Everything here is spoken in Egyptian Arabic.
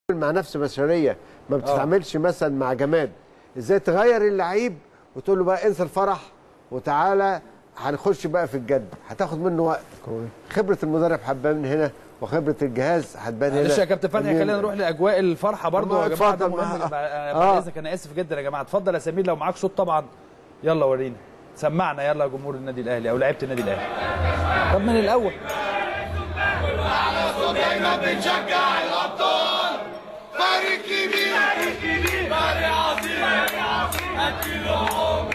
مع نفس بشريه ما بتتعاملش مثلا مع جماد ازاي تغير اللعيب وتقول له بقى انسى الفرح وتعالى هنخش بقى في الجد هتاخد منه وقت خبره المدرب هتبان من هنا وخبره الجهاز هتبان هنا معلش يا كابتن فتحي إن- خلينا نروح لاجواء الفرحه برضو طبعا، يا جماعه ده اتفضل مهم مع- بعد آه. اذنك انا اسف جدا يا جماعه اتفضل يا سمير لو معاك صوت طبعا يلا ورينا سمعنا يلا يا جمهور النادي الاهلي او لعيبه النادي الاهلي طب من الاول دايما بنشجع الابطال فريق كبير فريق كبير فريق عظيم فريق عظيم اديله عمر